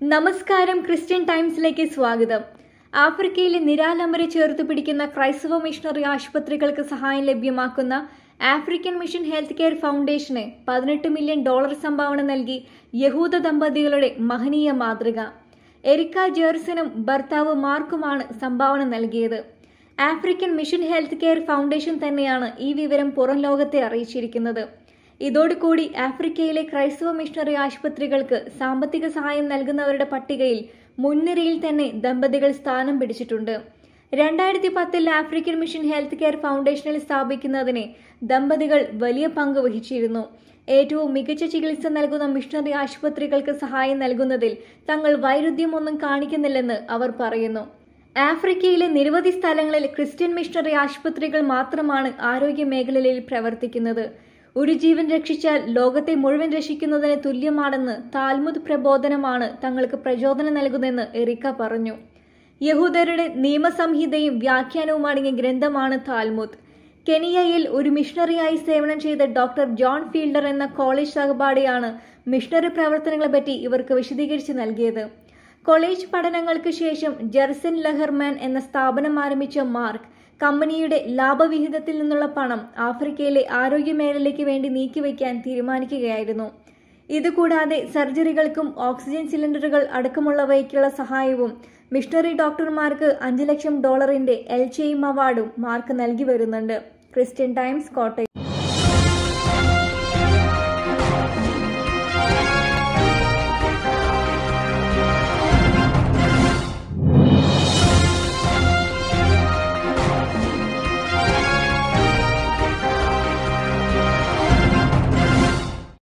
നമസ്കാരം ക്രിസ്ത്യൻ ടൈംസിലേക്ക് സ്വാഗതം ആഫ്രിക്കയിലെ നിരാലംബരെ ചേർത്ത് പിടിക്കുന്ന ക്രൈസ്തവ മിഷണറി ആശുപത്രികൾക്ക് സഹായം ലഭ്യമാക്കുന്ന ആഫ്രിക്കൻ മിഷൻ ഹെൽത്ത് കെയർ ഫൗണ്ടേഷന് പതിനെട്ട് മില്യൺ ഡോളർ സംഭാവന നൽകി യഹൂദ ദമ്പതികളുടെ മഹനീയ മാതൃക എരിക്ക ജേർസനും ഭർത്താവ് മാർക്കുമാണ് സംഭാവന നൽകിയത് African mission health care foundation തന്നെയാണ് ഈ വിവരം പുറം ലോകത്തെ അറിയിച്ചിരിക്കുന്നത് ഇതോടുകൂടി ആഫ്രിക്കയിലെ ക്രൈസ്തവ മിഷണറി ആശുപത്രികൾക്ക് സാമ്പത്തിക സഹായം നൽകുന്നവരുടെ പട്ടികയിൽ മുൻനിരയിൽ തന്നെ ദമ്പതികൾ സ്ഥാനം പിടിച്ചിട്ടുണ്ട് രണ്ടായിരത്തി പത്തിൽ ആഫ്രിക്കൻ മിഷൻ ഹെൽത്ത് കെയർ ഫൗണ്ടേഷനിൽ സ്ഥാപിക്കുന്നതിന് ദമ്പതികൾ വലിയ പങ്ക് വഹിച്ചിരുന്നു ഏറ്റവും മികച്ച ചികിത്സ നൽകുന്ന മിഷണറി ആശുപത്രികൾക്ക് സഹായം നൽകുന്നതിൽ തങ്ങൾ വൈരുദ്ധ്യമൊന്നും കാണിക്കുന്നില്ലെന്ന് അവർ പറയുന്നു ആഫ്രിക്കയിലെ നിരവധി സ്ഥലങ്ങളിൽ ക്രിസ്ത്യൻ മിഷണറി ആശുപത്രികൾ മാത്രമാണ് ആരോഗ്യ മേഖലയിൽ പ്രവർത്തിക്കുന്നത് ഒരു ജീവൻ രക്ഷിച്ചാൽ ലോകത്തെ മുഴുവൻ രക്ഷിക്കുന്നതിന് തുല്യമാണെന്ന് താൽമുദ് പ്രബോധനമാണ് തങ്ങൾക്ക് പ്രചോദനം നൽകുന്നതെന്ന് എറിക്ക പറഞ്ഞു യഹൂദരുടെ നിയമസംഹിതയും വ്യാഖ്യാനവും അടങ്ങിയ ഗ്രന്ഥമാണ് താൽമുദ് കെനിയയിൽ ഒരു മിഷണറിയായി സേവനം ചെയ്ത ഡോക്ടർ ജോൺ ഫീൽഡർ എന്ന കോളേജ് സഹപാഠിയാണ് മിഷണറി പ്രവർത്തനങ്ങളെപ്പറ്റി ഇവർക്ക് വിശദീകരിച്ച് നൽകിയത് കോളേജ് പഠനങ്ങൾക്ക് ശേഷം ജെർസൻ ലഹർമാൻ എന്ന സ്ഥാപനം ആരംഭിച്ച മാർക്ക് കമ്പനിയുടെ ലാഭവിഹിതത്തിൽ നിന്നുള്ള പണം ആഫ്രിക്കയിലെ ആരോഗ്യ മേഖലയ്ക്ക് വേണ്ടി നീക്കിവെക്കാൻ തീരുമാനിക്കുകയായിരുന്നു ഇതുകൂടാതെ സർജറികൾക്കും ഓക്സിജൻ സിലിണ്ടറുകൾ അടക്കമുള്ളവയ്ക്കുള്ള സഹായവും മിഷണറി ഡോക്ടർമാർക്ക് അഞ്ച് ലക്ഷം ഡോളറിന്റെ എൽ ചെയിം അവാർഡും മാർക്ക് നൽകി വരുന്നുണ്ട് ക്രിസ്ത്യൻ ടൈംസ് കോട്ടയം